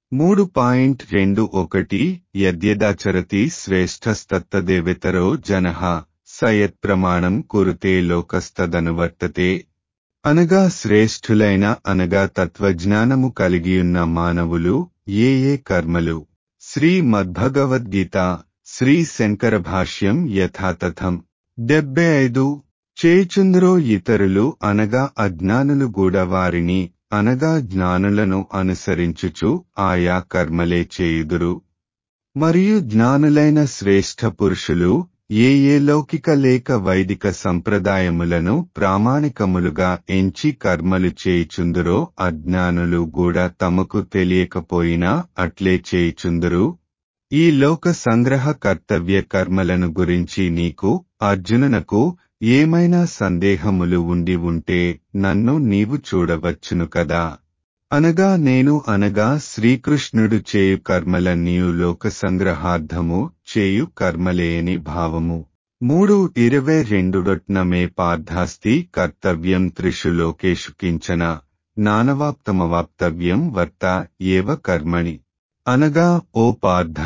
మూడు పాయింట్ రెండు ఒకటి యద్యదాచరతి శ్రేష్టస్తత్తదేవేతరో జనః సయత్ ప్రమాణం కురుతే లోకస్తదనువర్తతే అనగా శ్రేష్ఠులైన అనగా తత్వజ్ఞానము కలిగియున్న మానవులు ఏ ఏ కర్మలు శ్రీ మద్భగవద్గీత శ్రీ శంకర భాష్యం యథాతథం డెబ్బై ఐదు చేచుందరో ఇతరులు అనగా అజ్ఞానులు కూడా వారిని అనగా జ్ఞానులను అనుసరించుచు ఆయా కర్మలే చేయుదురు మరియు జ్ఞానులైన శ్రేష్ఠ పురుషులు ఏ ఏ లౌకిక లేక వైదిక సంప్రదాయములను ప్రామాణికములుగా ఎంచి కర్మలు చేయుచుందురో అజ్ఞానులు కూడా తమకు తెలియకపోయినా అట్లే చేయుచుందురు ఈ లోక సంగ్రహ కర్తవ్య కర్మలను గురించి నీకు అర్జునునకు ఏమైనా సందేహములు ఉండి ఉంటే నన్ను నీవు చూడవచ్చును కదా అనగా నేను అనగా శ్రీకృష్ణుడు చేయు కర్మలన్నీయు లోక సంగ్రహార్థము చేయు కర్మలేని భావము మూడు ఇరవై రెండుడొట్నమే పార్థాస్తి కర్తవ్యం త్రిషు లోకేషు కించన నానవాప్తమవాప్తవ్యం వర్త ఏవ కర్మణి అనగా ఓ పార్థ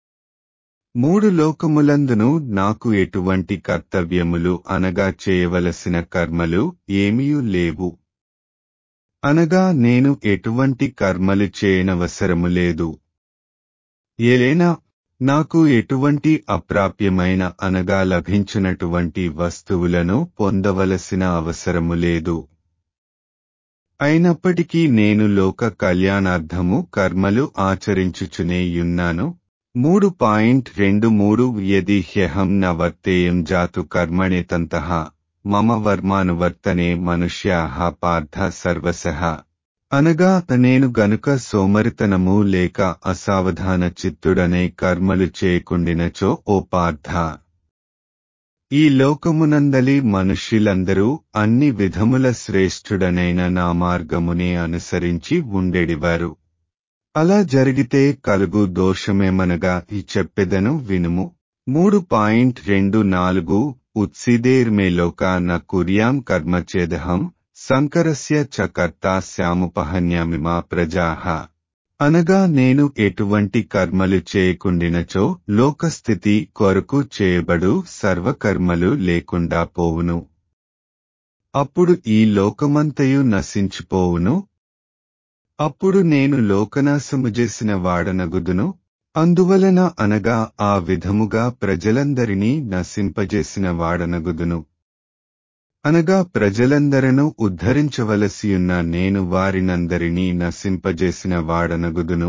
మూడు లోకములందును నాకు ఎటువంటి కర్తవ్యములు అనగా చేయవలసిన కర్మలు ఏమీయూ లేవు అనగా నేను ఎటువంటి కర్మలు చేయనవసరము లేదు ఏలైనా నాకు ఎటువంటి అప్రాప్యమైన అనగా లభించినటువంటి వస్తువులను పొందవలసిన అవసరము లేదు అయినప్పటికీ నేను లోక కళ్యాణార్థము కర్మలు ఆచరించుచునేయున్నాను మూడు పాయింట్ రెండు మూడు యది హ్యహం న వర్తేయం జాతు కర్మణేతంతః మమ వర్మానువర్తనే మనుష్యాః పార్థ సర్వసః అనగా నేను గనుక సోమరితనము లేక అసావధాన చిత్తుడనే కర్మలు చేయకుండినచో ఓ పార్థ ఈ లోకమునందలి మనుష్యులందరూ అన్ని విధముల శ్రేష్ఠుడనైన నా మార్గమునే అనుసరించి ఉండేడివారు అలా జరిగితే కలుగు దోషమేమనగా ఈ చెప్పెదను వినుము మూడు పాయింట్ రెండు నాలుగు ఉత్సిదేర్మే లోక న కుర్యాం కర్మచేదహం సంకరస్య చ కర్తా శ్యాముపహన్యామిమా ప్రజాహ అనగా నేను ఎటువంటి కర్మలు చేయకుండినచో లోకస్థితి కొరకు చేయబడు సర్వకర్మలు లేకుండా పోవును అప్పుడు ఈ లోకమంతయు నశించిపోవును అప్పుడు నేను లోకనాశము చేసిన వాడనగుదును అందువలన అనగా ఆ విధముగా ప్రజలందరినీ నశింపజేసిన వాడనగుదును అనగా ప్రజలందరను ఉద్ధరించవలసియున్న నేను వారినందరినీ నశింపజేసిన వాడనగుదును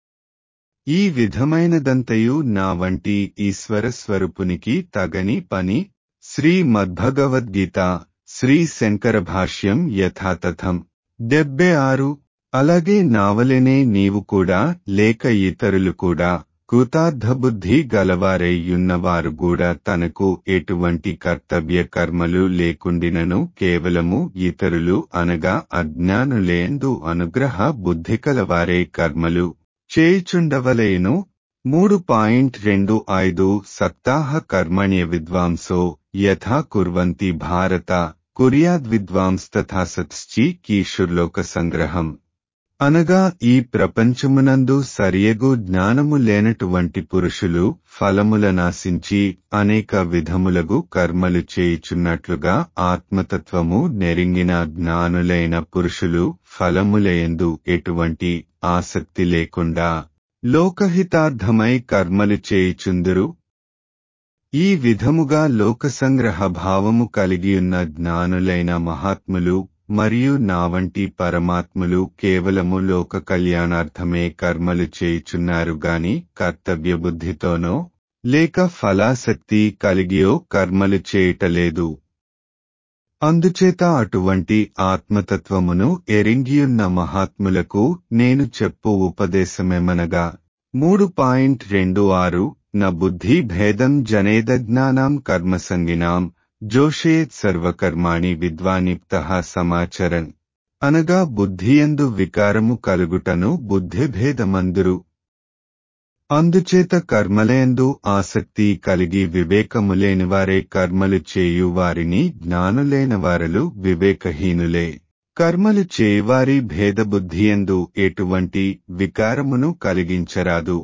ఈ విధమైనదంతయు నా వంటి ఈశ్వర స్వరూపునికి తగని పని శ్రీ మద్భగవద్గీత శ్రీ శంకర భాష్యం యథాతథం డెబ్బై ఆరు అలాగే నావలనే నీవు కూడా లేక ఇతరులు కూడా కృతార్థబుద్ధి గలవారైయున్నవారు కూడా తనకు ఎటువంటి కర్తవ్య కర్మలు లేకుండినను కేవలము ఇతరులు అనగా అజ్ఞానులేందు అనుగ్రహ బుద్ధి కలవారే కర్మలు చేయుచుండవలేను మూడు పాయింట్ రెండు ఐదు సప్తాహ కర్మణ్య విద్వాంసో యథా కుర్వంతి భారత కుర్యాద్విద్వాంస్ తథా సత్శ్చి కీషుర్లోక సంగ్రహం అనగా ఈ ప్రపంచమునందు సరియగు జ్ఞానము లేనటువంటి పురుషులు ఫలముల నాశించి అనేక విధములగు కర్మలు చేయుచున్నట్లుగా ఆత్మతత్వము నెరింగిన జ్ఞానులైన పురుషులు ఫలములయందు ఎటువంటి ఆసక్తి లేకుండా లోకహితార్థమై కర్మలు చేయుచుందురు ఈ విధముగా లోకసంగ్రహ భావము కలిగియున్న జ్ఞానులైన మహాత్ములు మరియు నా వంటి పరమాత్ములు కేవలము లోక కళ్యాణార్థమే కర్మలు చేయుచున్నారు గాని కర్తవ్య బుద్ధితోనో లేక ఫలాసక్తి కలిగియో కర్మలు చేయటలేదు అందుచేత అటువంటి ఆత్మతత్వమును ఎరింగియున్న మహాత్ములకు నేను చెప్పు ఉపదేశమేమనగా మూడు పాయింట్ రెండు ఆరు న బుద్ధి భేదం జనేదజ్ఞానాం కర్మసంగినాం జోషేత్ సర్వకర్మాణి విద్వానిప్త సమాచరన్ అనగా బుద్ధియందు వికారము కలుగుటను బుద్ధిభేదమందురు అందుచేత కర్మలయందు ఆసక్తి కలిగి వివేకము లేనివారే కర్మలు చేయు వారిని జ్ఞానులైన వారలు వివేకహీనులే కర్మలు చేయవారి భేదబుద్ధియందు ఎటువంటి వికారమును కలిగించరాదు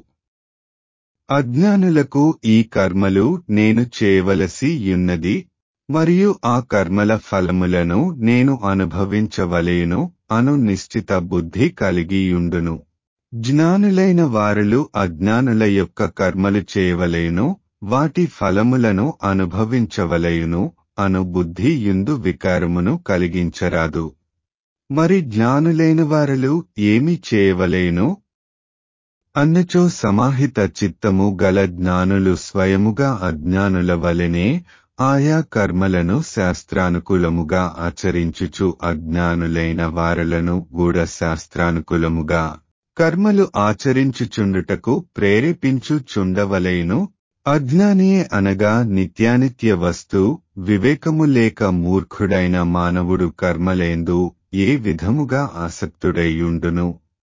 అజ్ఞానులకు ఈ కర్మలు నేను చేయవలసి యున్నది మరియు ఆ కర్మల ఫలములను నేను అనుభవించవలేను అను నిశ్చిత బుద్ధి కలిగియుండును జ్ఞానులైన వారులు అజ్ఞానుల యొక్క కర్మలు చేయవలేను వాటి ఫలములను అనుభవించవలయును అను బుద్ధి యుందు వికారమును కలిగించరాదు మరి జ్ఞానులైన వారులు ఏమి చేయవలేను అన్నచో సమాహిత చిత్తము గల జ్ఞానులు స్వయముగా అజ్ఞానుల వలెనే ఆయా కర్మలను శాస్త్రానుకూలముగా ఆచరించుచు అజ్ఞానులైన వారలను గూఢ శాస్త్రానుకూలముగా కర్మలు ఆచరించుచుండుటకు ప్రేరేపించుచుండవలేను అజ్ఞానియే అనగా నిత్యానిత్య వస్తు వివేకము లేక మూర్ఖుడైన మానవుడు కర్మలేందు ఏ విధముగా ఆసక్తుడైయుండును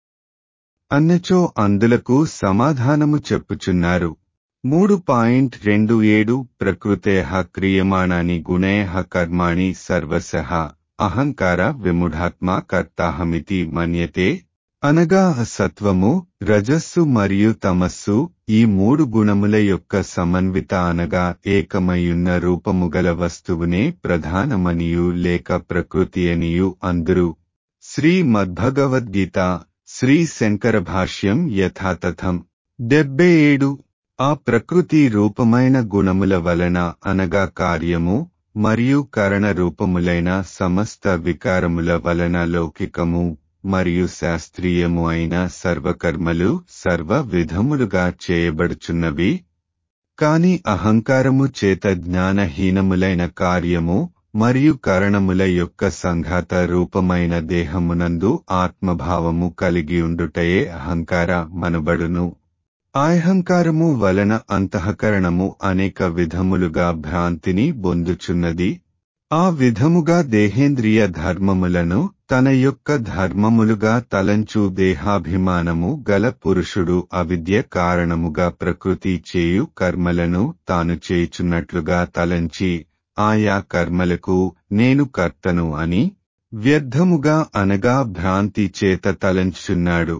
అన్నచో అందులకు సమాధానము చెప్పుచున్నారు మూడు పాయింట్ రెండు ఏడు ప్రకృతేహ క్రియమాణాని గుణేహ కర్మాణి సర్వశః అహంకార విముఢాత్మ కర్తాహమితి మన్యతే అనగా సత్వము రజస్సు మరియు తమస్సు ఈ మూడు గుణముల యొక్క సమన్విత అనగా ఏకమయున్న రూపముగల వస్తువునే ప్రధానమనియు లేక ప్రకృతి అనియు అందరు శ్రీ మద్భగవద్గీత శ్రీ శంకర భాష్యం యథాతథం డెబ్బై ఏడు ఆ ప్రకృతి రూపమైన గుణముల వలన అనగా కార్యము మరియు కరణ రూపములైన సమస్త వికారముల వలన లౌకికము మరియు శాస్త్రీయము అయిన సర్వకర్మలు సర్వ విధములుగా చేయబడుచున్నవి కాని అహంకారము చేత జ్ఞానహీనములైన కార్యము మరియు కరణముల యొక్క సంఘాత రూపమైన దేహమునందు ఆత్మభావము కలిగి ఉండుటయే అహంకార మనబడును అహంకారము వలన అంతఃకరణము అనేక విధములుగా భ్రాంతిని బొందుచున్నది ఆ విధముగా దేహేంద్రియ ధర్మములను తన యొక్క ధర్మములుగా తలంచు దేహాభిమానము గల పురుషుడు అవిద్య కారణముగా ప్రకృతి చేయు కర్మలను తాను చేయుచున్నట్లుగా తలంచి ఆయా కర్మలకు నేను కర్తను అని వ్యర్థముగా అనగా భ్రాంతి చేత తలంచుచున్నాడు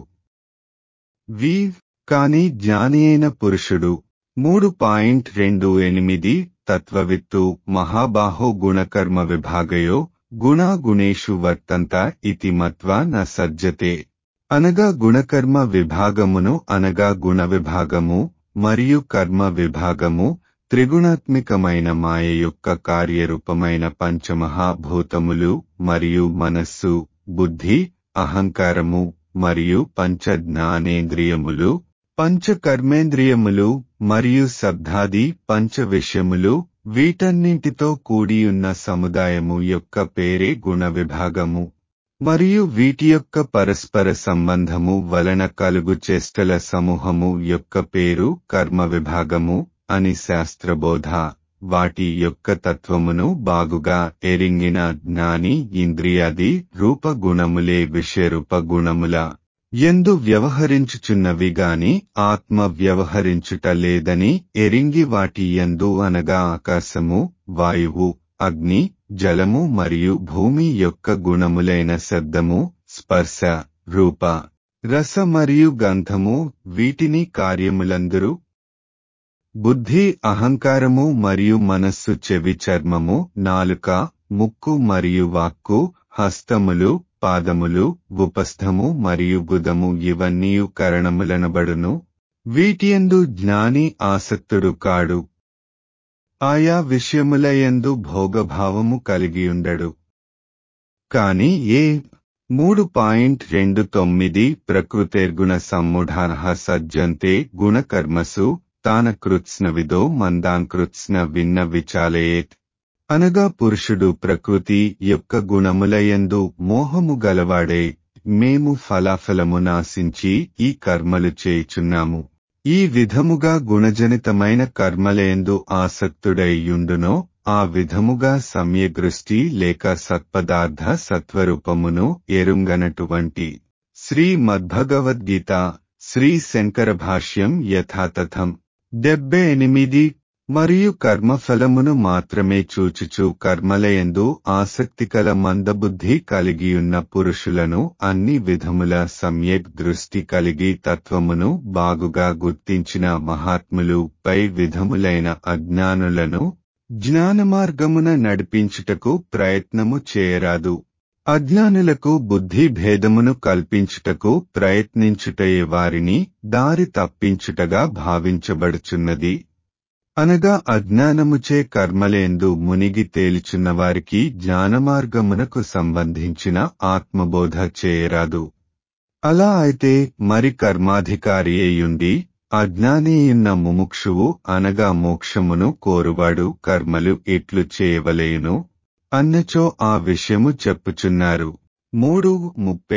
వి కాని జ్ఞాని అయిన పురుషుడు మూడు పాయింట్ రెండు ఎనిమిది తత్వవిత్తు మహాబాహో గుణకర్మ విభాగయో గుణాగుణేషు వర్తంత ఇతి మత్వా న సజ్జతే అనగా గుణకర్మ విభాగమును అనగా గుణ విభాగము మరియు కర్మ విభాగము త్రిగుణాత్మికమైన మాయ యొక్క కార్యరూపమైన పంచమహాభూతములు మరియు మనస్సు బుద్ధి అహంకారము మరియు పంచ జ్ఞానేంద్రియములు పంచ కర్మేంద్రియములు మరియు శబ్దాది పంచ విషయములు వీటన్నింటితో కూడియున్న సముదాయము యొక్క పేరే గుణ విభాగము మరియు వీటి యొక్క పరస్పర సంబంధము వలన కలుగు చేష్టల సమూహము యొక్క పేరు కర్మ విభాగము అని శాస్త్రబోధ వాటి యొక్క తత్వమును బాగుగా ఎరింగిన జ్ఞాని ఇంద్రియాది రూపగుణములే విషయరూప గుణముల ఎందు వ్యవహరించుచున్నవి గాని ఆత్మ వ్యవహరించుట లేదని ఎరింగి వాటి ఎందు అనగా ఆకాశము వాయువు అగ్ని జలము మరియు భూమి యొక్క గుణములైన శబ్దము స్పర్శ రూప రస మరియు గంధము వీటిని కార్యములందరూ బుద్ధి అహంకారము మరియు మనస్సు చెవి చర్మము నాలుక ముక్కు మరియు వాక్కు హస్తములు పాదములు ఉపస్థము మరియు బుధము ఇవన్నీయు కరణములనబడును వీటియందు జ్ఞాని ఆసక్తుడు కాడు ఆయా విషయములయందు భోగభావము కలిగియుండడు కాని ఏ మూడు పాయింట్ రెండు తొమ్మిది ప్రకృతేర్గుణ సమ్ముఢాః సజ్జంతే గుణకర్మసు తాన కృత్స్నవిదో మందాంకృత్స్న విన్న విచాలయేత్ అనగా పురుషుడు ప్రకృతి యొక్క గుణములయందు మోహము గలవాడే మేము ఫలాఫలము నాశించి ఈ కర్మలు చేయుచున్నాము ఈ విధముగా గుణజనితమైన కర్మలయందు ఆసక్తుడైయుండునో ఆ విధముగా సమ్యదృష్టి లేక సత్పదార్థ సత్వరూపమును ఎరుంగనటువంటి శ్రీ మద్భగవద్గీత శ్రీ శంకర భాష్యం యథాతథం డెబ్బై ఎనిమిది మరియు కర్మఫలమును మాత్రమే చూచుచు కర్మలయందు ఆసక్తికల మందబుద్ధి కలిగియున్న పురుషులను అన్ని విధముల సమ్యక్ దృష్టి కలిగి తత్వమును బాగుగా గుర్తించిన మహాత్ములు పై విధములైన అజ్ఞానులను జ్ఞానమార్గమున నడిపించుటకు ప్రయత్నము చేయరాదు అజ్ఞానులకు బుద్ధి భేదమును కల్పించుటకు ప్రయత్నించుటయే వారిని దారి తప్పించుటగా భావించబడుచున్నది అనగా అజ్ఞానముచే కర్మలేందు మునిగి తేలిచున్న వారికి జ్ఞానమార్గమునకు సంబంధించిన ఆత్మబోధ చేయరాదు అలా అయితే మరి కర్మాధికారి అయ్యుండి అజ్ఞానీయున్న ముముక్షువు అనగా మోక్షమును కోరువాడు కర్మలు ఎట్లు చేయవలేను అన్నచో ఆ విషయము చెప్పుచున్నారు మూడు ముప్పే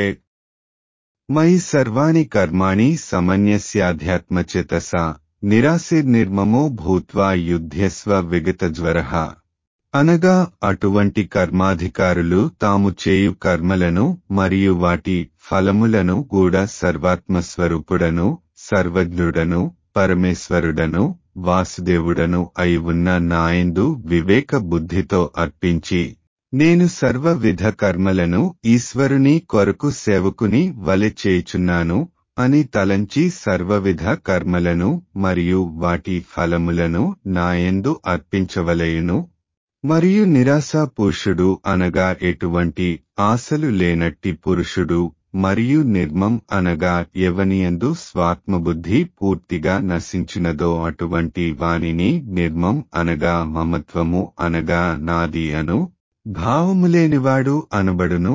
మయి సర్వాణి కర్మాణి సమన్యస్యాధ్యాత్మచేతస నిరాశిర్నిర్మమో భూత్వా యుధ్యస్వ విగతజ్వర అనగా అటువంటి కర్మాధికారులు తాము చేయు కర్మలను మరియు వాటి ఫలములను కూడా సర్వాత్మస్వరూపుడను సర్వజ్ఞుడను పరమేశ్వరుడను వాసుదేవుడను అయి ఉన్న నాయందు వివేక బుద్ధితో అర్పించి నేను సర్వ విధ కర్మలను ఈశ్వరుని కొరకు సేవకుని వలె చేయుచున్నాను అని తలంచి సర్వవిధ కర్మలను మరియు వాటి ఫలములను నాయందు అర్పించవలయును మరియు నిరాశా పురుషుడు అనగా ఎటువంటి ఆశలు లేనట్టి పురుషుడు మరియు నిర్మం అనగా ఎవనియందు స్వాత్మబుద్ధి పూర్తిగా నశించినదో అటువంటి వానిని నిర్మం అనగా మమత్వము అనగా నాది అను భావములేనివాడు అనబడును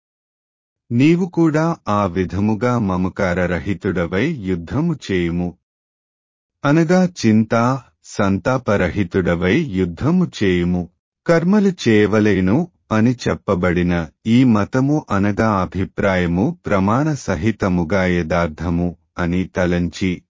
నీవు కూడా ఆ విధముగా మమకారరహితుడవై యుద్ధము చేయుము అనగా చింత సంతాపరహితుడవై యుద్ధము చేయుము కర్మలు చేయవలేను అని చెప్పబడిన ఈ మతము అనగా అభిప్రాయము ప్రమాణ సహితముగా యథార్థము అని తలంచి